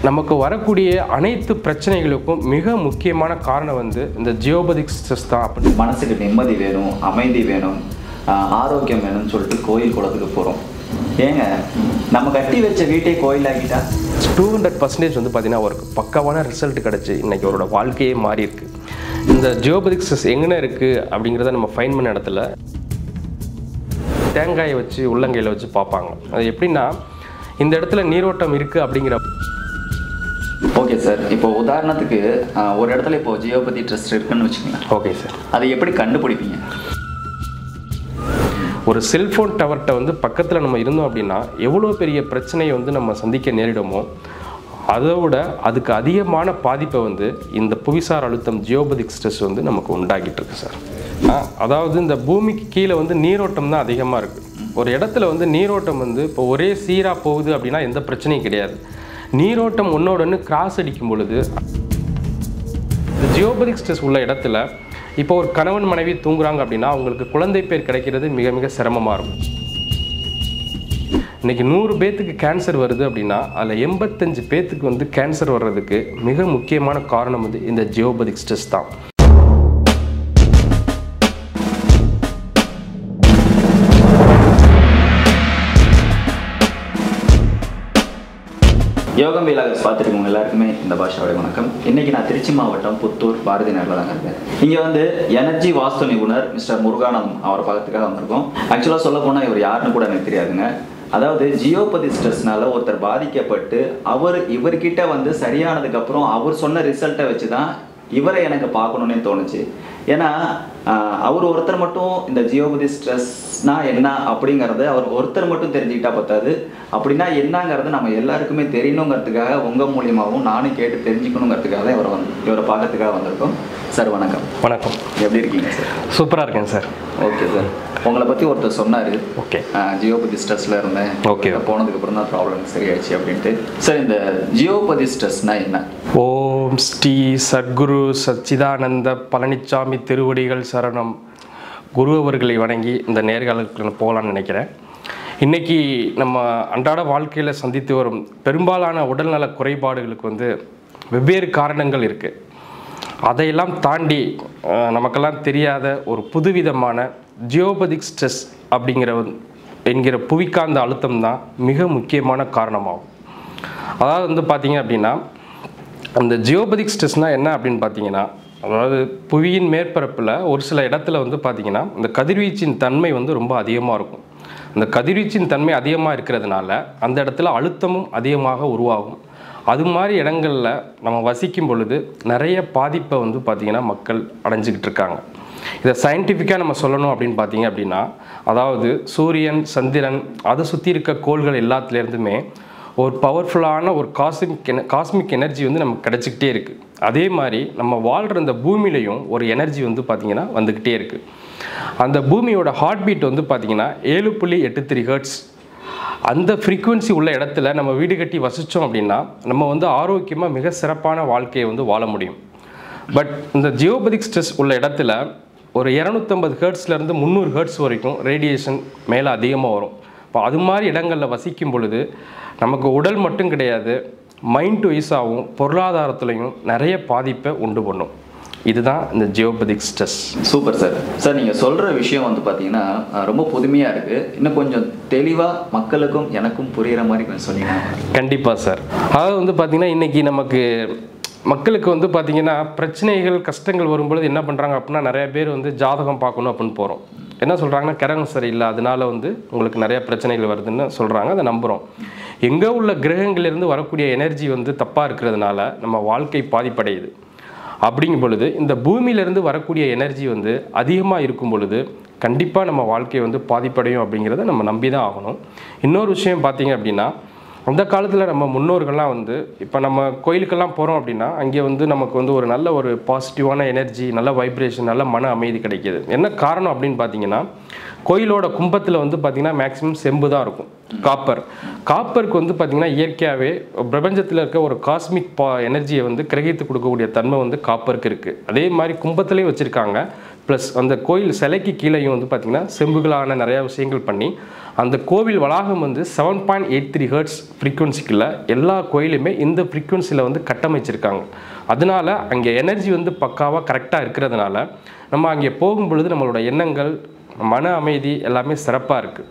நமக்கு வரக்கூடிய அனைத்து பிரச்சனைகளுக்கும் மிக முக்கியமான காரணம் வந்து இந்த ஜியோபதிக் ஸ்ட்ரெஸ் தான் அப்படி மனசுக்கு நிம்மதி வேணும் அமைதி வேணும் ஆஹ் ஆரோக்கியம் வேணும்னு சொல்லிட்டு கோயில் குளத்துக்கு போகிறோம் ஏங்க நம்ம கட்டி வச்ச வீட்டை கோயிலாக்கிட்டா டூ ஹண்ட்ரட் பர்சன்டேஜ் வந்து பார்த்தீங்கன்னா ஒரு பக்காவான ரிசல்ட் கிடச்சி இன்னைக்கு அவரோட வாழ்க்கையே மாறி இருக்கு இந்த ஜியோபதிக் ஸ்ட்ரெஸ் எங்கே இருக்குது அப்படிங்கிறத நம்ம ஃபைன் பண்ண இடத்துல தேங்காயை வச்சு உள்ளங்கையில் வச்சு பார்ப்பாங்க அது எப்படின்னா இந்த இடத்துல நீரோட்டம் இருக்குது அப்படிங்கிற ஓகே சார் இப்போ உதாரணத்துக்கு ஆஹ் ஒரு இடத்துல இப்போ ஜியோபதி ட்ரஸ்ட் இருக்குன்னு வச்சுக்கோங்களேன் ஓகே சார் அதை எப்படி கண்டுபிடிப்பீங்க ஒரு செல்ஃபோன் டவர்கிட்ட வந்து பக்கத்தில் நம்ம இருந்தோம் அப்படின்னா எவ்வளோ பெரிய பிரச்சனையை வந்து நம்ம சந்திக்க நேரிடுமோ அதை விட அதுக்கு அதிகமான பாதிப்பை வந்து இந்த புவிசார் அழுத்தம் ஜியோபதிக் ஸ்ட்ரெஸ் வந்து நமக்கு உண்டாக்கிட்டு இருக்கு சார் ஆ, அதாவது இந்த பூமிக்கு கீழே வந்து நீரோட்டம் தான் அதிகமாக இருக்குது ஒரு இடத்துல வந்து நீரோட்டம் வந்து இப்போ ஒரே சீராக போகுது அப்படின்னா எந்த பிரச்சனையும் கிடையாது நீரோட்டம் ஒன்னோட ஒன்று கிராஸ் அடிக்கும் பொழுது இந்த ஜியோபதிக் ஸ்ட்ரெஸ் உள்ள இடத்துல இப்போ ஒரு கணவன் மனைவி தூங்குறாங்க அப்படின்னா அவங்களுக்கு குழந்தை பேர் கிடைக்கிறது மிக மிக சிரமமாக இருக்கும் இன்னைக்கு நூறு பேத்துக்கு கேன்சர் வருது அப்படின்னா அதில் எண்பத்தஞ்சு பேத்துக்கு வந்து கேன்சர் வர்றதுக்கு மிக முக்கியமான காரணம் வந்து இந்த ஜியோபதிக் ஸ்ட்ரெஸ் தான் யோகம் வீலாகஸ் பார்த்துருக்கவங்க எல்லாருக்குமே இந்த பாஷாவுடைய வணக்கம் இன்னைக்கு நான் திருச்சி மாவட்டம் புத்தூர் பாரதி நகரில் தாங்க இருக்கேன் இங்கே வந்து எனர்ஜி வாஸ்து நிபுணர் மிஸ்டர் முருகானந்தம் அவரை பார்க்கறதுக்காக வந்திருக்கோம் ஆக்சுவலாக சொல்ல போனால் இவர் யாருன்னு கூட எனக்கு தெரியாதுங்க அதாவது ஜியோபதி ஸ்ட்ரெஸ்னால ஒருத்தர் பாதிக்கப்பட்டு அவர் இவர்கிட்ட வந்து சரியானதுக்கு அப்புறம் அவர் சொன்ன ரிசல்ட்டை வச்சு தான் இவரை எனக்கு பார்க்கணுன்னே தோணுச்சு ஏன்னா ஆஹ், அவர் ஒருத்தர் மட்டும் இந்த ஜியோபதி ஸ்ட்ரெஸ்னா என்ன அப்படிங்கறத அவர் ஒருத்தர் மட்டும் தெரிஞ்சுக்கிட்டா பத்தாது அப்படின்னா என்னங்கிறது நம்ம எல்லாருக்குமே தெரியணுங்கிறதுக்காக உங்க மூலியமாகவும் நானும் கேட்டு தெரிஞ்சுக்கணுங்கிறதுக்காக தான் இவரை வந்து இவரை பார்க்கறதுக்காக வந்திருக்கோம் சார் வணக்கம் வணக்கம் எப்படி இருக்கீங்க சார் சூப்பராக இருக்கேன் சார் ஓகே சார் உங்களை பத்தி ஒருத்தர் சொன்னாரு ஓகே ஜியோபதி ஸ்ட்ரெஸ்ல இருந்தேன் Okay. போனதுக்கு அப்புறம் தான் ப்ராப்ளம் சரியாயிடுச்சு அப்படின்ட்டு சார் இந்த ஜியோபதி ஸ்ட்ரெஸ்னா என்ன ஓம் ஸ்ரீ சத்குரு சச்சிதானந்த பழனிச்சாமி திருவடிகள் சரணம் குரு அவர்களை வணங்கி இந்த நேர்காலத்துக்கு போகலான்னு நினைக்கிறேன் இன்னைக்கு நம்ம அன்றாட வாழ்க்கையில் சந்தித்து வரும் பெரும்பாலான உடல்நல குறைபாடுகளுக்கு வந்து வெவ்வேறு காரணங்கள் இருக்குது அதையெல்லாம் தாண்டி அஹ், நமக்கெல்லாம் தெரியாத ஒரு புதுவிதமான ஜியோபதிக் ஸ்ட்ரெஸ் அப்படிங்கிற வந்து- என்கிற புவிக்காந்த அழுத்தம் தான் மிக முக்கியமான காரணமாகும் அதாவது வந்து பார்த்தீங்க அப்படின்னா அந்த ஜியோபதிக் ஸ்ட்ரெஸ்னால் என்ன அப்படின்னு பார்த்தீங்கன்னா அதாவது புவியின் மேற்பரப்பில் ஒரு சில இடத்துல வந்து பார்த்தீங்கன்னா இந்த கதிர்வீச்சின் தன்மை வந்து ரொம்ப அதிகமாக இருக்கும் அந்த கதிர்வீச்சின் தன்மை அதிகமாக இருக்கிறதுனால அந்த இடத்துல அழுத்தமும் அதிகமாக உருவாகும் அது மாதிரி இடங்களில் நம்ம வசிக்கும் பொழுது நிறைய பாதிப்பை வந்து பார்த்திங்கன்னா மக்கள் அடைஞ்சிக்கிட்டு இருக்காங்க இதை சயின்டிஃபிக்காக நம்ம சொல்லணும் அப்படின்னு பார்த்தீங்க அப்படின்னா அதாவது சூரியன் சந்திரன் அதை சுற்றி இருக்க கோள்கள் எல்லாத்துலேருந்துமே ஒரு பவர்ஃபுல்லான ஒரு காஸ்மிக் என காஸ்மிக் எனர்ஜி வந்து நமக்கு கிடச்சிக்கிட்டே இருக்குது அதே மாதிரி நம்ம வாழ்கிற இந்த பூமியிலையும் ஒரு எனர்ஜி வந்து பார்த்திங்கன்னா வந்துக்கிட்டே இருக்குது அந்த பூமியோட ஹார்ட் பீட் வந்து பார்த்திங்கன்னா ஏழு புள்ளி எட்டு த்ரீ ஹர்ட்ஸ் அந்த ஃப்ரீக்குவென்சி உள்ள இடத்துல நம்ம வீடு கட்டி வசித்தோம் அப்படின்னா நம்ம வந்து ஆரோக்கியமாக மிக சிறப்பான வாழ்க்கையை வந்து வாழ முடியும் பட் இந்த ஜியோபதிக் ஸ்ட்ரெஸ் உள்ள இடத்துல ஒரு இரநூத்தம்பது ஹேர்ட்ஸ்லேருந்து முந்நூறு ஹேர்ட்ஸ் வரைக்கும் ரேடியேஷன் மேலே அதிகமாக வரும் இப்போ அது மாதிரி இடங்களில் வசிக்கும் பொழுது நமக்கு உடல் மட்டும் கிடையாது மைண்ட் வைஸாகவும் பொருளாதாரத்துலையும் நிறைய பாதிப்பை உண்டு பண்ணும் இதுதான் இந்த geopathic stress super sir sir நீங்கள் சொல்கிற விஷயம் வந்து பார்த்தீங்கன்னா அஹ், ரொம்ப புதுமையாக இருக்குது இன்னும் கொஞ்சம் தெளிவாக மக்களுக்கும் எனக்கும் புரிகிற மாதிரி கொஞ்சம் சொன்னீங்கன்னா கண்டிப்பாக சார் அதாவது வந்து பார்த்திங்கன்னா இன்றைக்கி நமக்கு மக்களுக்கு வந்து பார்த்திங்கன்னா பிரச்சனைகள் கஷ்டங்கள் வரும்பொழுது என்ன பண்ணுறாங்க அப்படின்னா நிறைய பேர் வந்து ஜாதகம் பார்க்கணும் அப்படின்னு போகிறோம் என்ன சொல்கிறாங்கன்னா கிரகம் சரியில்லை அதனால வந்து உங்களுக்கு நிறைய பிரச்சனைகள் வருதுன்னு சொல்கிறாங்க அதை நம்புகிறோம் எங்கே உள்ள கிரகங்களிலிருந்து வரக்கூடிய எனர்ஜி வந்து தப்பாக இருக்கிறதுனால நம்ம வாழ்க்கை பாதிப்படையுது அப்படிங்கும் பொழுது இந்த பூமியிலிருந்து வரக்கூடிய எனர்ஜி வந்து அதிகமாக இருக்கும் பொழுது கண்டிப்பாக நம்ம வாழ்க்கை வந்து பாதிப்படையும் அப்படிங்கிறத நம்ம நம்பி தான் ஆகணும் இன்னொரு விஷயம் பார்த்தீங்க அப்படின்னா அந்த காலத்தில் நம்ம முன்னோர்கள்லாம் வந்து இப்போ நம்ம கோயிலுக்கெல்லாம் போகிறோம் அப்படின்னா அங்கே வந்து நமக்கு வந்து ஒரு நல்ல ஒரு பாசிட்டிவான எனர்ஜி நல்ல வைப்ரேஷன் நல்ல மன அமைதி கிடைக்கிது என்ன காரணம் அப்படின்னு பார்த்தீங்கன்னா கோயிலோட கும்பத்தில் வந்து பார்த்திங்கன்னா மேக்ஸிமம் செம்பு தான் இருக்கும் காப்பர் காப்பருக்கு வந்து பார்த்திங்கன்னா இயற்கையாகவே பிரபஞ்சத்தில் இருக்க ஒரு காஸ்மிக் பா எனர்ஜியை வந்து கிரகித்து கொடுக்கக்கூடிய தன்மை வந்து காப்பருக்கு இருக்குது அதே மாதிரி கும்பத்துலேயும் வச்சுருக்காங்க ப்ளஸ் அந்த கோயில் சிலைக்கு கீழேயும் வந்து பார்த்திங்கன்னா செம்புகளான நிறையா விஷயங்கள் பண்ணி அந்த கோவில் வளாகம் வந்து seven point eight three hertz ஃப்ரீக்குவன்சிக்குள்ள எல்லா கோயிலுமே இந்த ஃப்ரீக்குவன்சியில் வந்து கட்டமைச்சிருக்காங்க அதனால அங்கே எனர்ஜி வந்து பக்காவாக கரெக்டாக இருக்கிறதுனால நம்ம அங்கே போகும் பொழுது நம்மளோட எண்ணங்கள் மன அமைதி எல்லாமே சிறப்பாக இருக்குது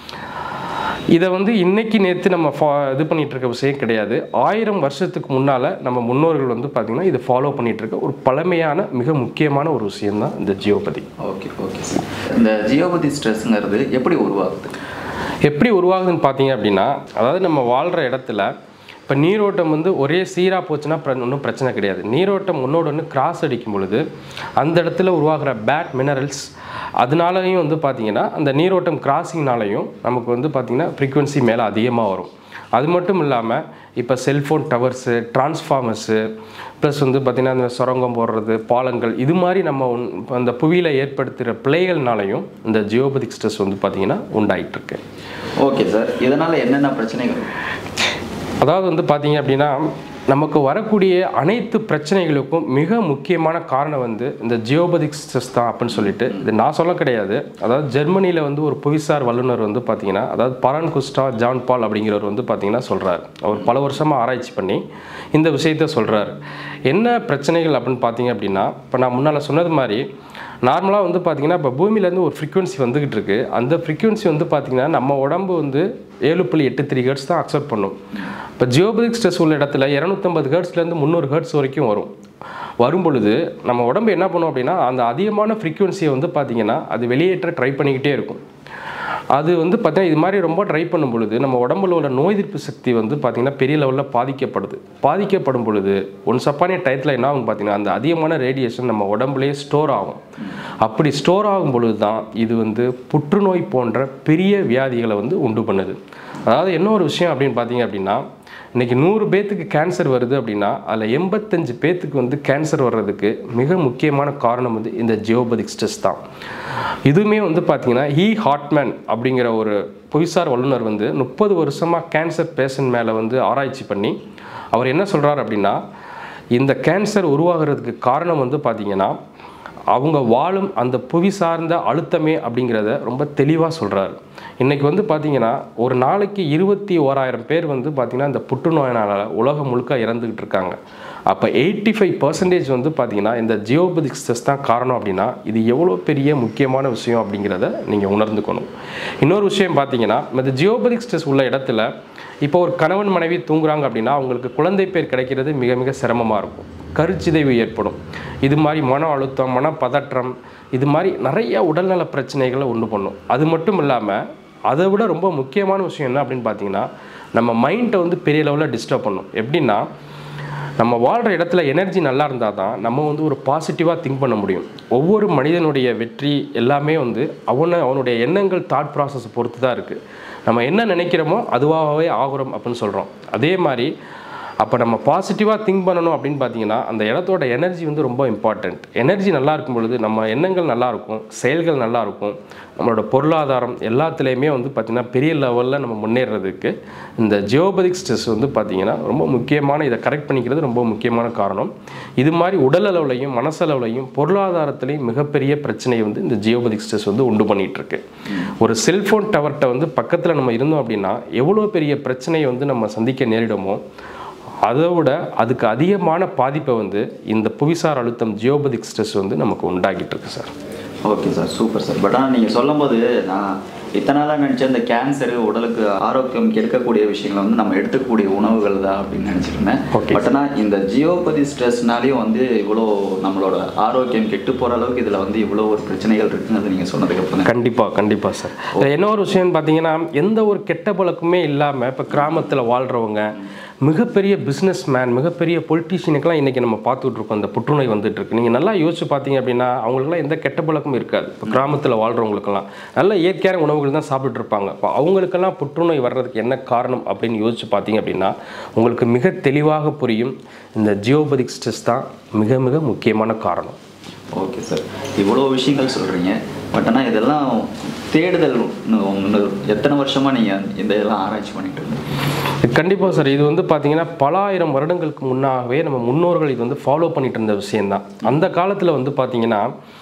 இதை வந்து இன்னைக்கு நேற்று நம்ம ஃபா இது பண்ணிட்டு இருக்க விஷயம் கிடையாது ஆயிரம் வருஷத்துக்கு முன்னால் நம்ம முன்னோர்கள் வந்து பார்த்திங்கன்னா இதை ஃபாலோ பண்ணிட்டு இருக்க ஒரு பழமையான மிக முக்கியமான ஒரு விஷயம்தான் இந்த ஜியோபதி ஓகே ஓகே சார் இந்த ஜியோபதி ஸ்ட்ரெஸ்ங்கிறது எப்படி உருவாகுது எப்படி உருவாகுதுன்னு பார்த்தீங்க அப்படின்னா அதாவது நம்ம வாழ்கிற இடத்துல இப்போ நீரோட்டம் வந்து ஒரே சீராக போச்சுன்னா பிர- ஒன்றும் பிரச்சனை கிடையாது நீரோட்டம் ஒன்னோட ஒன்று கிராஸ் அடிக்கும் பொழுது அந்த இடத்துல உருவாகிற பேட் மினரல்ஸ் அதனாலையும் வந்து பார்த்தீங்கன்னா அந்த நீரோட்டம் கிராசிங்னாலையும் நமக்கு வந்து பார்த்திங்கன்னா ஃப்ரீக்குவென்சி மேலே அதிகமாக வரும் அது மட்டும் இல்லாமல் இப்போ செல்ஃபோன் டவர்ஸு டிரான்ஸ்ஃபார்மர்ஸு ப்ளஸ் வந்து பார்த்திங்கன்னா அந்த சுரங்கம் போடுறது பாலங்கள் இது மாதிரி நம்ம உன்- அந்த புவியில் ஏற்படுத்துகிற பிழைகள்னாலையும் இந்த ஜியோபதிக் ஸ்ட்ரெஸ் வந்து பார்த்திங்கன்னா உண்டாயிட்டு இருக்கு ஓகே சார் இதனால் என்னென்ன பிரச்சனைகள் அதாவது வந்து பார்த்தீங்க அப்படின்னா நமக்கு வரக்கூடிய அனைத்து பிரச்சனைகளுக்கும் மிக முக்கியமான காரணம் வந்து இந்த ஜியோபதிக் ஸ்ட்ரெஸ் தான் அப்படின்னு சொல்லிட்டு இது நான் சொல்ல கிடையாது அதாவது ஜெர்மனியில் வந்து ஒரு புவிசார் வல்லுநர் வந்து பார்த்தீங்கன்னா அதாவது பரான் குஸ்டா ஜான் பால் அப்படிங்கிறவர் வந்து பார்த்தீங்கன்னா சொல்கிறார் அவர் பல வருஷமாக ஆராய்ச்சி பண்ணி இந்த விஷயத்த சொல்கிறார் என்ன பிரச்சனைகள் அப்படின்னு பார்த்தீங்க அப்படின்னா இப்போ நான் முன்னால் சொன்னது மாதிரி நார்மலாக வந்து பார்த்தீங்கன்னா இப்போ பூமியிலேருந்து ஒரு ஃப்ரீக்குவன்சி வந்துகிட்டு இருக்கு அந்த ஃப்ரீக்குவன்சி வந்து பார்த்தீங்கன்னா நம்ம உடம்பு வந்து ஏழு புள்ளி எட்டு த்ரீ ஹெர்ட்ஸ் தான் அக்செப்ட் பண்ணும் இப்போ ஜியோபதிக் ஸ்ட்ரெஸ் உள்ள இடத்துல இரநூத்தம்பது ஹெர்ட்ஸ்லேருந்து முந்நூறு ஹெர்ட்ஸ் வரைக்கும் வரும் வரும் பொழுது நம்ம உடம்பு என்ன பண்ணும் அப்படின்னா அந்த அதிகமான ஃப்ரீக்குவன்சியை வந்து பார்த்தீங்கன்னா அது வெளியேற்ற ட்ரை பண்ணிக்கிட்டே இருக்கும் அது வந்து பார்த்தீங்கன்னா இது மாதிரி ரொம்ப ட்ரை பண்ணும் பொழுது நம்ம உடம்புல உள்ள நோய் எதிர்ப்பு சக்தி வந்து பார்த்தீங்கன்னா பெரிய லெவலில் பாதிக்கப்படுது பாதிக்கப்படும் பொழுது ஒன் சப்பானிய டயத்தில் என்ன ஆகும் பார்த்தீங்கன்னா அந்த அதிகமான ரேடியேஷன் நம்ம உடம்புலேயே ஸ்டோர் ஆகும் அப்படி ஸ்டோர் ஆகும் பொழுது தான் இது வந்து புற்றுநோய் போன்ற பெரிய வியாதிகளை வந்து உண்டு பண்ணுது அதாவது என்ன ஒரு விஷயம் அப்படின்னு பார்த்தீங்க அப்படின்னா இன்னைக்கு நூறு பேத்துக்கு கேன்சர் வருது அப்படின்னா அதில் எண்பத்தஞ்சு பேத்துக்கு வந்து கேன்சர் வர்றதுக்கு மிக முக்கியமான காரணம் வந்து இந்த ஜியோபதிக் ஸ்ட்ரெஸ் தான் இதுவுமே வந்து பார்த்தீங்கன்னா ஹீ ஹாட்மேன் அப்படிங்கிற ஒரு புவிசார் வல்லுநர் வந்து முப்பது வருஷமாக கேன்சர் பேஷண்ட் மேலே வந்து ஆராய்ச்சி பண்ணி அவர் என்ன சொல்கிறார் அப்படின்னா இந்த கேன்சர் உருவாகிறதுக்கு காரணம் வந்து பார்த்தீங்கன்னா அவங்க வாழும் அந்த புவி சார்ந்த அழுத்தமே அப்படிங்கிறத ரொம்ப தெளிவாக சொல்கிறாரு இன்றைக்கி வந்து பார்த்தீங்கன்னா ஒரு நாளைக்கு இருபத்தி ஓராயிரம் பேர் வந்து பார்த்திங்கன்னா இந்த புற்றுநோயினால் உலகம் முழுக்க இறந்துக்கிட்டு இருக்காங்க அப்போ எயிட்டி ஃபைவ் பர்சன்டேஜ் வந்து பார்த்திங்கன்னா இந்த ஜியோபதிக் ஸ்ட்ரெஸ் தான் காரணம் அப்படின்னா இது எவ்வளோ பெரிய முக்கியமான விஷயம் அப்படிங்கிறத நீங்கள் உணர்ந்துக்கணும் இன்னொரு விஷயம் பார்த்தீங்கன்னா இந்த ஜியோபதிக் ஸ்ட்ரெஸ் உள்ள இடத்துல இப்போ ஒரு கணவன் மனைவி தூங்குறாங்க அப்படின்னா அவங்களுக்கு குழந்தை பேர் கிடைக்கிறது மிக மிக சிரமமாக இருக்கும் கருச்சிதைவு ஏற்படும் இது மாதிரி மன அழுத்தம் மன பதற்றம் இது மாதிரி நிறைய உடல்நல பிரச்சனைகளை உண்டு பண்ணும் அது மட்டும் இல்லாமல் அதை விட ரொம்ப முக்கியமான விஷயம் என்ன அப்படின்னு பார்த்தீங்கன்னா நம்ம மைண்டை வந்து பெரிய லெவலில் டிஸ்டர்ப் பண்ணும் எப்படின்னா நம்ம வாழ்கிற இடத்துல எனர்ஜி நல்லா இருந்தால் தான் நம்ம வந்து ஒரு பாசிட்டிவாக திங்க் பண்ண முடியும் ஒவ்வொரு மனிதனுடைய வெற்றி எல்லாமே வந்து அவனை அவனுடைய எண்ணங்கள் தாட் ப்ராசஸை பொறுத்து தான் இருக்குது நம்ம என்ன நினைக்கிறோமோ அதுவாகவே ஆகுறோம் அப்படின்னு சொல்கிறோம் அதே மாதிரி அப்போ நம்ம பாசிட்டிவாக திங்க் பண்ணணும் அப்படின்னு பார்த்தீங்கன்னா அந்த இடத்தோட எனர்ஜி வந்து ரொம்ப இம்பார்ட்டண்ட் எனர்ஜி நல்லா இருக்கும் பொழுது நம்ம எண்ணங்கள் நல்லா இருக்கும் செயல்கள் நல்லா இருக்கும் நம்மளோட பொருளாதாரம் எல்லாத்துலேயுமே வந்து பார்த்திங்கன்னா பெரிய லெவலில் நம்ம முன்னேறதுக்கு இந்த ஜியோபதிக் ஸ்ட்ரெஸ் வந்து பார்த்திங்கன்னா ரொம்ப முக்கியமான இதை கரெக்ட் பண்ணிக்கிறது ரொம்ப முக்கியமான காரணம் இது மாதிரி உடல் அளவுலையும் மனசளவுலையும் பொருளாதாரத்துலேயும் மிகப்பெரிய பிரச்சனையை வந்து இந்த ஜியோபதிக் ஸ்ட்ரெஸ் வந்து உண்டு பண்ணிட்டு இருக்கு ஒரு செல்ஃபோன் டவர்கிட்ட வந்து பக்கத்தில் நம்ம இருந்தோம் அப்படின்னா எவ்வளோ பெரிய பிரச்சனையை வந்து நம்ம சந்திக்க நேரிடுமோ அதை விட அதுக்கு அதிகமான பாதிப்பை வந்து இந்த புவிசார் அழுத்தம் ஜியோபதிக் ஸ்ட்ரெஸ் வந்து நமக்கு உண்டாக்கிட்டு இருக்கு sir okay sir super sir but ஆனால் நீங்கள் சொல்லும்போது நான் இத்தனை நாளாக நினச்சேன் இந்த கேன்சரு உடலுக்கு ஆரோக்கியம் கெடுக்கக்கூடிய விஷயங்களை வந்து நம்ம எடுத்துக்கக்கூடிய உணவுகள் தான் அப்படின்னு நினச்சிருந்தேன் Okay. பட் ஆனால் இந்த ஜியோபதி ஸ்ட்ரெஸ்னாலையும் வந்து இவ்வளோ நம்மளோட ஆரோக்கியம் கெட்டு போகிற அளவுக்கு இதில் வந்து இவ்வளோ ஒரு பிரச்சனைகள் இருக்குங்கிறது நீங்கள் சொன்னதுக்கு அப்புறம் தான் கண்டிப்பாக கண்டிப்பாக சார் இதுல என்ன ஒரு விஷயம்னு பார்த்தீங்கன்னா எந்த ஒரு கெட்ட பழக்கமே இல்லாமல் இப்போ கிராமத்தில் வாழ்கிறவங்க மிகப்பெரிய பிஸ்னஸ் மேன் மிகப்பெரிய பொலிட்டீஷியனுக்கெல்லாம் இன்றைக்கி நம்ம பார்த்துட்டு இருக்கோம் இந்த புற்றுநோய் வந்துட்டு இருக்கு நீங்கள் நல்லா யோசிச்சு பார்த்தீங்க அப்படின்னா அவங்களுக்குலாம் எந்த கெட்ட பழக்கமும் இருக்காது இப்போ கிராமத்தில் வாழ்கிறவங்களுக்கெல்லாம் நல்ல இயற்கையான உணவுகள் தான் சாப்பிட்டுட்டு இருப்பாங்க இப்போ அவங்களுக்கெல்லாம் புற்றுநோய் வர்றதுக்கு என்ன காரணம் அப்படின்னு யோசிச்சு பார்த்தீங்க அப்படின்னா உங்களுக்கு மிக தெளிவாக புரியும் இந்த ஜியோபதிக் ஸ்ட்ரெஸ் தான் மிக மிக முக்கியமான காரணம் ஓகே சார் இவ்வளோ விஷயங்கள் சொல்கிறீங்க பட் ஆனால் இதெல்லாம் தேடுதல் இன்னும் இன்னும் எத்தனை வருஷமாக நீங்கள் இந்த இதெல்லாம் ஆராய்ச்சி பண்ணிட்டு இருந்தீங்க கண்டிப்பாக சார் இது வந்து பார்த்தீங்கன்னா பல ஆயிரம் வருடங்களுக்கு முன்னாகவே நம்ம முன்னோர்கள் இது வந்து ஃபாலோ பண்ணிட்டு இருந்த விஷயம்தான் அந்த காலத்தில் வந்து பார்த்தீங்கன்னா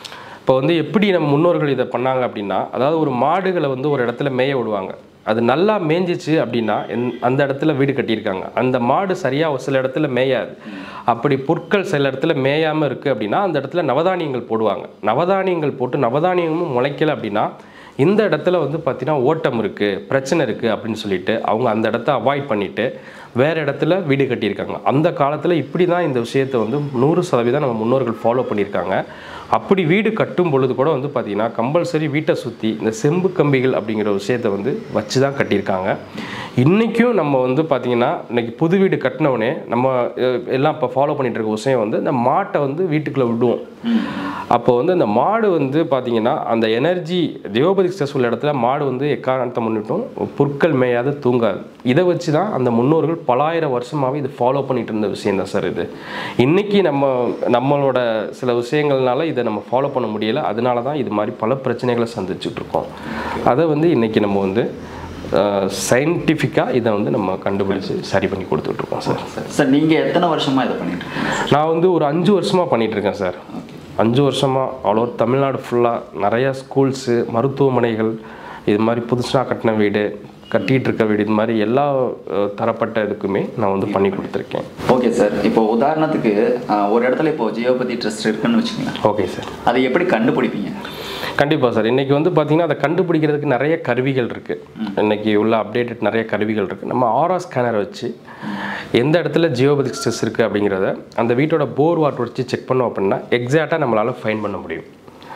இப்போ வந்து எப்படி நம்ம முன்னோர்கள் இதை பண்ணாங்க அப்படின்னா அதாவது ஒரு மாடுகளை வந்து ஒரு இடத்துல மேய விடுவாங்க அது நல்லா மேய்ஞ்சிச்சு அப்படின்னா எந்- அந்த இடத்துல வீடு கட்டியிருக்காங்க அந்த மாடு சரியாக ஒரு சில இடத்துல மேயாது அப்படி புற்கள் சில இடத்துல மேயாமல் இருக்குது அப்படின்னா அந்த இடத்துல நவதானியங்கள் போடுவாங்க நவதானியங்கள் போட்டு நவதானியமும் முளைக்கல அப்படின்னா இந்த இடத்துல வந்து பார்த்தீங்கன்னா ஓட்டம் இருக்குது பிரச்சனை இருக்குது அப்படின்னு சொல்லிட்டு அவங்க அந்த இடத்த அவாய்ட் பண்ணிட்டு வேறு இடத்துல வீடு கட்டியிருக்காங்க அந்த காலத்தில் இப்படி தான் இந்த விஷயத்தை வந்து நூறு சதவீதம் நம்ம முன்னோர்கள் ஃபாலோ பண்ணியிருக்காங்க அப்படி வீடு கட்டும் பொழுது கூட வந்து பார்த்திங்கன்னா கம்பல்சரி வீட்டை சுற்றி இந்த செம்பு கம்பிகள் அப்படிங்கிற விஷயத்தை வந்து வச்சு தான் கட்டியிருக்காங்க இன்றைக்கும் நம்ம வந்து பார்த்திங்கன்னா இன்னைக்கு புது வீடு கட்டினவுடனே நம்ம அஹ், எல்லாம் இப்போ ஃபாலோ பண்ணிட்டு இருக்க விஷயம் வந்து இந்த மாட்டை வந்து வீட்டுக்குள்ளே விடுவோம் அப்போ வந்து அந்த மாடு வந்து பார்த்தீங்கன்னா அந்த எனர்ஜி தியோபதி ஸ்ட்ரெஸ் உள்ள இடத்துல மாடு வந்து எக்காரணத்தை முன்னிட்டும் புற்கள் மேயாது தூங்காது இதை வச்சு தான் அந்த முன்னோர்கள் பலாயிரம் வருஷமாகவே இது ஃபாலோ பண்ணிட்டு இருந்த விஷயம் தான் சார் இது இன்னைக்கு நம்ம நம்மளோட சில விஷயங்கள்னால இதை நம்ம ஃபாலோ பண்ண முடியல அதனால தான் இது மாதிரி பல பிரச்சனைகளை சந்திச்சுட்டு இருக்கோம் அதை வந்து இன்னைக்கு நம்ம வந்து சயின்டிஃபிக்காக இதை வந்து நம்ம கண்டுபிடிச்சு சரி பண்ணி கொடுத்துட்ருக்கோம் சார் சார் சார் நீங்கள் எத்தனை வருஷமா இதை பண்ணிட்டு இருக்கீங்க நான் வந்து ஒரு அஞ்சு வருஷமாக பண்ணிட்டு இருக்கேன் சார் அஞ்சு வருஷமாக ஆல் ஓவர் தமிழ்நாடு ஃபுல்லாக நிறையா ஸ்கூல்ஸு மருத்துவமனைகள் இது மாதிரி புதுசாக கட்டின வீடு கட்டிகிட்டு இருக்க வீடு இது மாதிரி எல்லா அஹ், தரப்பட்ட இதுக்குமே நான் வந்து பண்ணி கொடுத்துருக்கேன் ஓகே சார் இப்போ உதாரணத்துக்கு ஆஹ், ஒரு இடத்துல இப்போ ஜியோபதி ட்ரஸ்ட் இருக்குன்னு வச்சுக்கோங்களேன் ஓகே சார் அதை எப்படி கண்டுபிடிப்பீங்க கண்டிப்பாக சார் இன்றைக்கி வந்து பார்த்திங்கன்னா அதை கண்டுபிடிக்கிறதுக்கு நிறைய கருவிகள் இருக்குது இன்றைக்கி உள்ள அப்டேட்டட் நிறைய கருவிகள் இருக்குது நம்ம ஆரா ஸ்கேனர் வச்சு எந்த இடத்துல ஜியோபதிக் ஸ்ட்ரெஸ் இருக்குது அப்படிங்கிறத அந்த வீட்டோட போர் வாட்டர் வச்சு செக் பண்ணோம் அப்படின்னா எக்ஸாக்டாக நம்மளால் ஃபைன் பண்ண முடியும்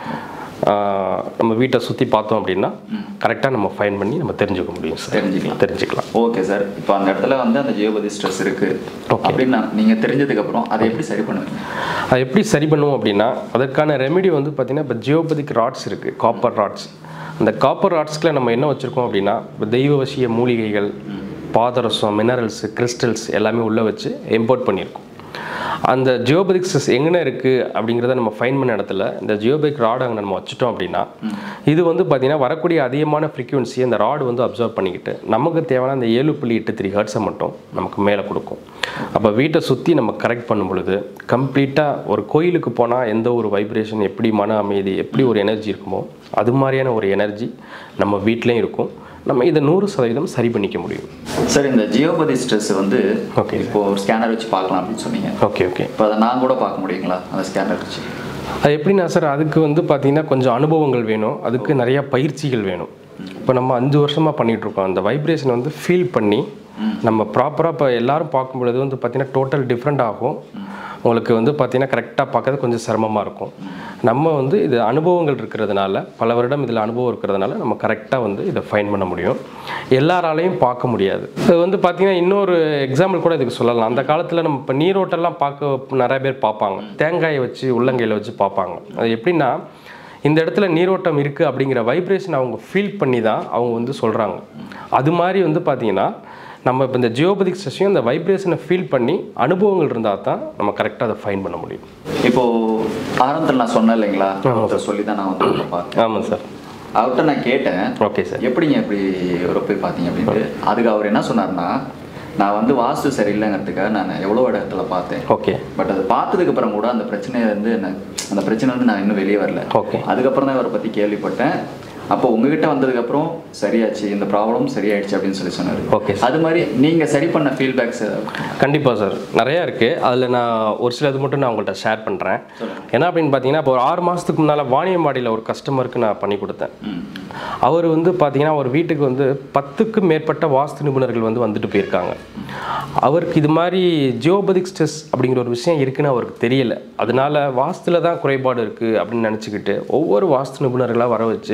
ஆஹ் நம்ம வீட்டை சுற்றி பார்த்தோம் அப்படின்னா கரெக்டாக நம்ம ஃபைன் பண்ணி நம்ம தெரிஞ்சுக்க முடியும் சார் தெரிஞ்சுக்கலாம். தெரிஞ்சுக்கலாம் ஓகே சார் இப்போ அந்த இடத்துல வந்து அந்த ஜியோபதி ஸ்ட்ரெஸ் இருக்கு Okay. அப்படின்னு நான் நீங்க தெரிஞ்சதுக்கு அப்புறம் அதை எப்படி சரி பண்ணுவீங்க அது எப்படி சரி பண்ணுவோம் அப்படின்னா அதற்கான ரெமெடி வந்து பார்த்திங்கன்னா இப்போ ஜியோபதிக் ராட்ஸ் இருக்குது காப்பர் ராட்ஸ் அந்த காப்பர் ராட்ஸ்க்குள்ள நம்ம என்ன வச்சுருக்கோம் அப்படின்னா இப்போ தெய்வவசிய மூலிகைகள் பாதரசம் மினரல்ஸ் கிறிஸ்டல்ஸ் எல்லாமே உள்ளே வச்சு இம்போர்ட் பண்ணியிருக்கோம் அந்த ஜியோபதிக் ஸ்ட்ரெஸ் எங்கே இருக்குது அப்படிங்கிறத நம்ம ஃபைன் பண்ண இடத்துல இந்த ஜியோபதிக் ராட் அங்கே நம்ம வச்சுட்டோம் அப்படின்னா இது வந்து பார்த்திங்கன்னா வரக்கூடிய அதிகமான ஃப்ரீக்குவன்சி அந்த ராடு வந்து அப்சர்வ் பண்ணிக்கிட்டு நமக்கு தேவையான அந்த ஏழு புள்ளி எட்டு த்ரீ ஹர்ட்ஸை மட்டும் நமக்கு மேலே கொடுக்கும் அப்போ வீட்டை சுற்றி நம்ம கரெக்ட் பண்ணும் பொழுது கம்ப்ளீட்டாக ஒரு கோயிலுக்கு போனால் எந்த ஒரு வைப்ரேஷன் எப்படி மன அமைதி எப்படி ஒரு எனர்ஜி இருக்குமோ அது மாதிரியான ஒரு எனர்ஜி நம்ம வீட்லேயும் இருக்கும் நம்ம இதை நூறு சதவீதம் சரி பண்ணிக்க முடியும் சார் இந்த ஜியோபதி ஸ்ட்ரெஸ் வந்து Okay. இப்போ ஒரு ஸ்கேனர் வச்சு பார்க்கலாம் அப்படின்னு சொன்னீங்க ஓகே ஓகே இப்போ அதை நான் கூட பார்க்க முடியுங்களா அந்த ஸ்கேனர் வச்சு அது எப்படின்னா சார் அதுக்கு வந்து பார்த்தீங்கன்னா கொஞ்சம் அனுபவங்கள் வேணும் அதுக்கு நிறைய பயிற்சிகள் வேணும் இப்போ நம்ம அஞ்சு வருஷமாக பண்ணிட்டு இருக்கோம் அந்த வைப்ரேஷன் வந்து ஃபீல் பண்ணி நம்ம ப்ராப்பராக இப்போ எல்லாரும் பார்க்கும் பொழுது வந்து பார்த்தீங்கன்னா டோட்டல் டிஃப்ரெண்ட் ஆகும் உங்களுக்கு வந்து பார்த்தீங்கன்னா கரெக்டாக பார்க்கறது கொஞ்சம் சிரமமாக இருக்கும் நம்ம வந்து இது அனுபவங்கள் இருக்கிறதுனால பல வருடம் இதில் அனுபவம் இருக்கிறதுனால நம்ம கரெக்டாக வந்து இதை ஃபைன் பண்ண முடியும் எல்லாராலையும் பார்க்க முடியாது இது வந்து பார்த்தீங்கன்னா இன்னொரு எக்ஸாம்பிள் கூட இதுக்கு சொல்லலாம் அந்த காலத்தில் நம்ம இப்போ நீரோட்டெல்லாம் பார்க்க நிறைய பேர் பார்ப்பாங்க தேங்காயை வச்சு உள்ளங்கையில் வச்சு பார்ப்பாங்க அது எப்படின்னா இந்த இடத்துல நீரோட்டம் இருக்குது அப்படிங்கிற வைப்ரேஷன் அவங்க ஃபீல் பண்ணி தான் அவங்க வந்து சொல்கிறாங்க அது மாதிரி வந்து பார்த்தீங்கன்னா நம்ம இப்போ இந்த ஜியோபதிக் ஸ்ட்ரெஸ்ஸையும் இந்த வைப்ரேஷனை ஃபீல் பண்ணி அனுபவங்கள் இருந்தால் தான் நம்ம கரெக்டாக அதை ஃபைன் பண்ண முடியும் இப்போ ஆரம்பத்தில் நான் சொன்னேன் இல்லைங்களா ஒருத்தர் சொல்லி தான் நான் வந்து உங்களை பார்த்தேன் ஆமாம் சார் அவர்கிட்ட நான் கேட்டேன் ஓகே சார் எப்படிங்க இப்படி ஒரு போய் பார்த்தீங்க அப்படின்ட்டு அதுக்கு அவர் என்ன சொன்னார்னா நான் வந்து வாஸ்து சரியில்லைங்கிறதுக்காக நான் எவ்வளோ இடத்துல பார்த்தேன் ஓகே பட் அது பார்த்ததுக்கு அப்புறம் கூட அந்த பிரச்சனை வந்து என்ன அந்த பிரச்சனை வந்து நான் இன்னும் வெளியே வரல Okay. அதுக்கப்புறம் தான் இவரை பற்றி கேள்விப்பட்டேன் அப்போ உங்ககிட்ட வந்ததுக்கப்புறம் சரியாச்சு இந்த ப்ராப்ளம் சரியாயிடுச்சு அப்படின்னு சொல்லி சொன்னார் Okay, அது மாதிரி நீங்கள் சரி பண்ண ஃபீட்பேக்ஸ் கண்டிப்பாக சார் நிறையா இருக்குது அதில் நான் ஒரு சிலது மட்டும் நான் உங்கள்கிட்ட ஷேர் பண்ணுறேன் என்ன அப்படின்னு பார்த்தீங்கன்னா இப்போ ஒரு ஆறு மாதத்துக்கு முன்னால் வாணியம்பாடியில் ஒரு கஸ்டமருக்கு நான் பண்ணி கொடுத்தேன் அவர் வந்து பார்த்தீங்கன்னா ஒரு வீட்டுக்கு வந்து பத்துக்கும் மேற்பட்ட வாஸ்து நிபுணர்கள் வந்து வந்துட்டு போயிருக்காங்க அவருக்கு இது மாதிரி ஜியோபதிக் ஸ்ட்ரெஸ் அப்படிங்கிற ஒரு விஷயம் இருக்குன்னு அவருக்கு தெரியல அதனால வாஸ்துல தான் குறைபாடு இருக்குது அப்படின்னு நினச்சிக்கிட்டு ஒவ்வொரு வாஸ்து நிபுணர்களாக வர வச்சு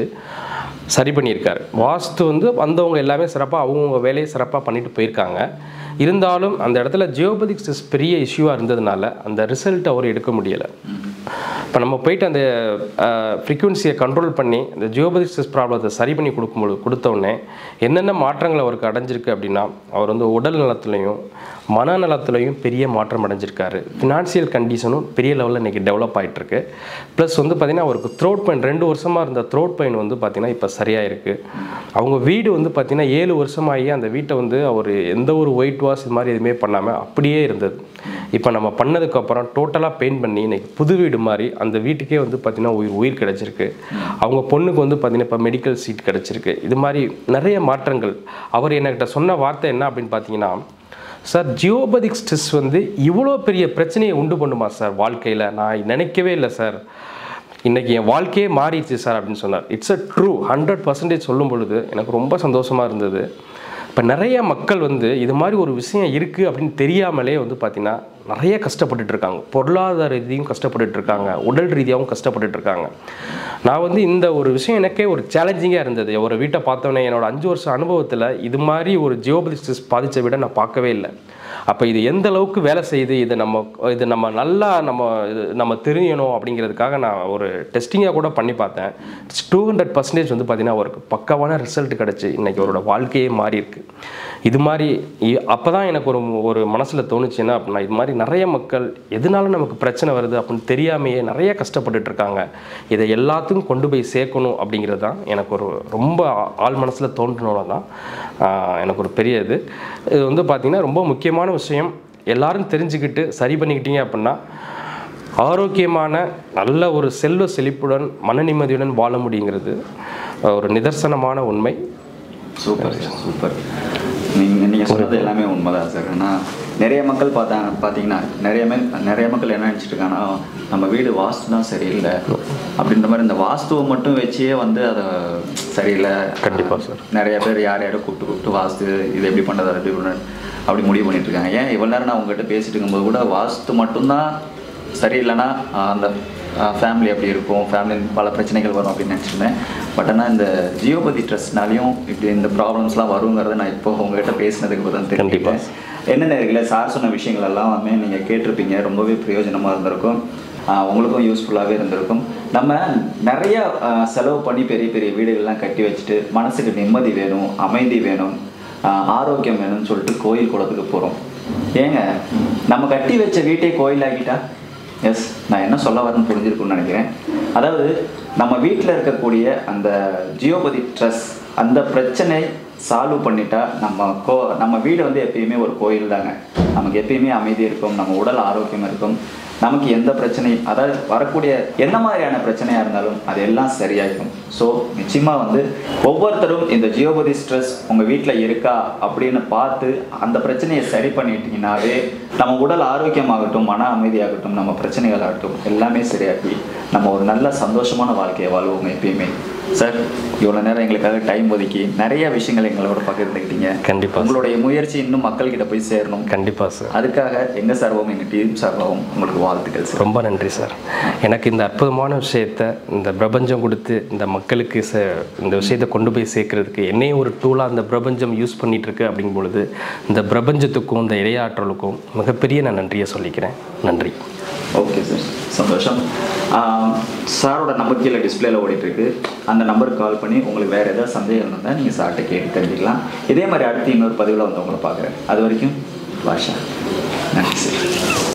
சரி பண்ணியிருக்காரு வாஸ்து வந்து வந்தவங்க எல்லாமே சிறப்பாக அவங்கவுங்க வேலையை சிறப்பாக பண்ணிட்டு போயிருக்காங்க இருந்தாலும் அந்த இடத்துல ஜியோபதிக் ஸ்ட்ரெஸ் பெரிய இஷ்யூவாக இருந்ததுனால அந்த ரிசல்ட் அவர் எடுக்க முடியலை இப்போ நம்ம போயிட்டு அந்த ஃப்ரீக்குவன்சியை கண்ட்ரோல் பண்ணி இந்த ஜியோபதிக் ஸ்ட்ரெஸ் ப்ராப்ளத்தை சரி பண்ணி கொடுக்கும்போது கொடுத்த உடனே என்னென்ன மாற்றங்கள் அவருக்கு அடைஞ்சிருக்கு அப்படின்னா அவர் வந்து உடல் நலத்துலையும் மனநலத்துலையும் பெரிய மாற்றம் அடைஞ்சிருக்காரு ஃபினான்சியல் கண்டிஷனும் பெரிய லெவலில் இன்றைக்கி டெவலப் ஆகிட்டுருக்கு ப்ளஸ் வந்து பார்த்திங்கன்னா அவருக்கு த்ரோட் பெயின் ரெண்டு வருஷமாக இருந்த த்ரோட் பெயின் வந்து பார்த்திங்கன்னா இப்போ சரியாக இருக்குது அவங்க வீடு வந்து பார்த்திங்கன்னா ஏழு வருஷமாகி அந்த வீட்டை வந்து அவர் எந்த ஒரு ஒயிட் வாஷ் இது மாதிரி எதுவுமே பண்ணாமல் அப்படியே இருந்தது இப்போ நம்ம பண்ணதுக்கப்புறம் டோட்டலாக பெயிண்ட் பண்ணி இன்னைக்கு புது வீடு வீடு மாதிரி அந்த வீட்டுக்கே வந்து பார்த்திங்கன்னா உயிர் உயிர் கிடச்சிருக்கு அவங்க பொண்ணுக்கு வந்து பார்த்திங்கன்னா இப்போ மெடிக்கல் சீட் கிடச்சிருக்கு இது மாதிரி நிறைய மாற்றங்கள் அவர் என்கிட்ட சொன்ன வார்த்தை என்ன அப்படின்னு பார்த்தீங்கன்னா சார் ஜியோபதிக் ஸ்ட்ரெஸ் வந்து இவ்வளோ பெரிய பிரச்சனையை உண்டு பண்ணுமா சார் வாழ்க்கையில் நான் நினைக்கவே இல்லை சார் இன்றைக்கி என் வாழ்க்கையே மாறிடுச்சு சார் அப்படின்னு சொன்னார் it's a true hundred percentage சொல்லும் பொழுது எனக்கு ரொம்ப சந்தோஷமாக இருந்தது இப்போ நிறைய மக்கள் வந்து இது மாதிரி ஒரு விஷயம் இருக்குது அப்படின்னு தெரியாமலே வந்து பார்த்திங்கன்னா நிறைய கஷ்டப்பட்டுட்டு இருக்காங்க பொருளாதார ரீதியும் கஷ்டப்பட்டுட்டு இருக்காங்க உடல் ரீதியாகவும் கஷ்டப்பட்டுட்டு இருக்காங்க நான் வந்து இந்த ஒரு விஷயம் எனக்கே ஒரு சேலஞ்சிங்காக இருந்தது ஒரு வீட்டை பார்த்தோன்னே என்னோட அஞ்சு வருஷம் அனுபவத்தில் இது மாதிரி ஒரு ஜியோபதிஸ்டிஸ் பாதிச்ச விட நான் பார்க்கவே இல்லை அப்போ இது எந்த அளவுக்கு வேலை செய்யுது இது நம்ம இது நம்ம நல்லா நம்ம இது நம்ம தெரியணும் அப்படிங்கிறதுக்காக நான் ஒரு டெஸ்டிங்காக கூட பண்ணி பார்த்தேன் டூ ஹண்ட்ரட் பர்சன்டேஜ் வந்து பார்த்தீங்கன்னா அவருக்கு பக்காவான ரிசல்ட் கிடச்சி இன்னைக்கு அவரோட வாழ்க்கையே மாறி இருக்கு இது மாதிரி அப்போ தான் எனக்கு ஒரு ஒரு மனசில் தோணுச்சு என்ன அப்படின்னா இது மாதிரி நிறைய மக்கள் எதனால நமக்கு பிரச்சனை வருது அப்படின்னு தெரியாமையே நிறைய கஷ்டப்பட்டுட்டு இருக்காங்க இதை எல்லாத்துக்கும் கொண்டு போய் சேர்க்கணும் அப்படிங்கிறது தான் எனக்கு ஒரு ரொம்ப ஆள் மனசில் தோன்றணும் தான் ஆஹ், எனக்கு ஒரு பெரிய இது இது வந்து பார்த்திங்கன்னா ரொம்ப முக்கியமான விஷயம் எல்லாரும் தெரிஞ்சுக்கிட்டு சரி பண்ணிக்கிட்டீங்க அப்படின்னா ஆரோக்கியமான நல்ல ஒரு செல்வ செழிப்புடன் மன நிம்மதியுடன் வாழ முடியுங்கிறது ஒரு நிதர்சனமான உண்மை சூப்பர் சார் சூப்பர் நீங்கள் நீங்கள் சொன்னது எல்லாமே உண்மைதான் சார் ஆனால் நிறைய மக்கள் பார்த்தாங்க பார்த்தீங்கன்னா நிறைய மே நிறைய மக்கள் என்ன நினச்சிட்டு இருக்காங்கன்னா நம்ம வீடு வாஸ்து தான் சரியில்லை அப்படின்ற மாதிரி இந்த வாஸ்துவை மட்டும் வச்சே வந்து அதை சரியில்லை கண்டிப்பா சார். நிறைய பேர் யார் யாரோ கூப்பிட்டு கூப்பிட்டு வாஸ்து இது எப்படி பண்ணுறது அது எப்படி பண்ணுறது அப்படி முடிவு பண்ணிட்டு இருக்காங்க ஏன் இவ்வளோ நேரம் நான் உங்ககிட்ட பேசிட்டு இருக்கும்போது கூட வாஸ்து மட்டும்தான் சரியில்லைன்னா ஆஹ் அந்த ஃபேமிலி அப்படி இருக்கும் ஃபேமிலி பல பிரச்சனைகள் வரும் அப்படின்னு நினச்சிருந்தேன் பட் ஆனால் இந்த ஜியோபதி ட்ரஸ்ட்னாலையும் இப்படி இந்த ப்ராப்ளம்ஸ்லாம் வருங்கிறத நான் இப்போ உங்ககிட்ட பேசினதுக்கு தான் கண்டிப்பா. தெரிஞ்சுக்கிட்டேன் என்ன நேரங்கள சார் சொன்ன விஷயங்கள் எல்லாமே நீங்கள் கேட்டிருப்பீங்க ரொம்பவே பிரயோஜனமாக இருந்திருக்கும் ஆஹ் உங்களுக்கும் யூஸ்ஃபுல்லாகவே இருந்திருக்கும் நம்ம நிறைய ஆஹ் செலவு பண்ணி பெரிய பெரிய வீடுகள்லாம் கட்டி வச்சுட்டு மனசுக்கு நிம்மதி வேணும் அமைதி வேணும் ஆஹ் ஆரோக்கியம் வேணும்னு சொல்லிட்டு கோயில் குளத்துக்கு போகிறோம் ஏங்க நம்ம கட்டி வச்ச வீட்டை கோயிலாக்கிட்டா எஸ் நான் என்ன சொல்ல வரேன்னு புரிஞ்சிருக்கும்னு நினைக்கிறேன் அதாவது நம்ம வீட்டில் இருக்கக்கூடிய அந்த ஜியோபதி ட்ரஸ் அந்த பிரச்சனை சால்வ் பண்ணிட்டா நம்ம கோ நம்ம வீடு வந்து எப்பயுமே ஒரு கோயில் தாங்க நமக்கு எப்பயுமே அமைதி இருக்கும் நம்ம உடல் ஆரோக்கியம் இருக்கும் நமக்கு எந்த பிரச்சனையும் அதாவது வரக்கூடிய என்ன மாதிரியான பிரச்சனையாக இருந்தாலும் அது எல்லாம் சரியாகும் ஸோ நிச்சயமாக வந்து ஒவ்வொருத்தரும் இந்த ஜியோபதி ஸ்ட்ரெஸ் உங்கள் வீட்டில் இருக்கா அப்படின்னு பார்த்து அந்த பிரச்சனையை சரி பண்ணிட்டீங்கன்னாவே நம்ம உடல் ஆரோக்கியமாகட்டும் மன அமைதியாகட்டும் நம்ம பிரச்சனைகள் ஆகட்டும் எல்லாமே சரியாகி நம்ம ஒரு நல்ல சந்தோஷமான வாழ்க்கையை வாழ்வோங்க எப்பயுமே சார் இவ்வளோ நேரம் எங்களுக்காக டைம் ஒதுக்கி நிறைய விஷயங்கள் எங்களோட பகிர்ந்துக்கிட்டீங்க கண்டிப்பா. உங்களுடைய முயற்சி இன்னும் மக்கள்கிட்ட போய் சேரணும் கண்டிப்பாக சார் அதுக்காக எங்க சார்பாகவும் எங்க டீம் சார்பாகவும் உங்களுக்கு வாழ்த்துக்கள் சார் ரொம்ப நன்றி சார் எனக்கு இந்த அற்புதமான விஷயத்த இந்த பிரபஞ்சம் கொடுத்து இந்த மக்களுக்கு ச இந்த விஷயத்தை கொண்டு போய் சேர்க்கறதுக்கு என்னையும் ஒரு டூலாக இந்த பிரபஞ்சம் யூஸ் பண்ணிட்டு இருக்கு அப்படிங்கும் பொழுது இந்த பிரபஞ்சத்துக்கும் இந்த இடையாற்றலுக்கும் மிகப்பெரிய நான் நன்றியை சொல்லிக்கிறேன் நன்றி ஓகே சார் சந்தோஷம் ஆஹ் சாரோட நம்பர் கீழே டிஸ்பிளேல ஓடிட்டு இருக்கு அந்த நம்பருக்கு கால் பண்ணி உங்களுக்கு வேற ஏதாவது சந்தேகம் இருந்தால் நீங்கள் சார்கிட்ட கேட்டு தெரிஞ்சுக்கலாம் இதே மாதிரி அடுத்து இன்னொரு பதிவில் வந்து உங்களை பார்க்குறேன் அது வரைக்கும் பாஷா நன்றி சார்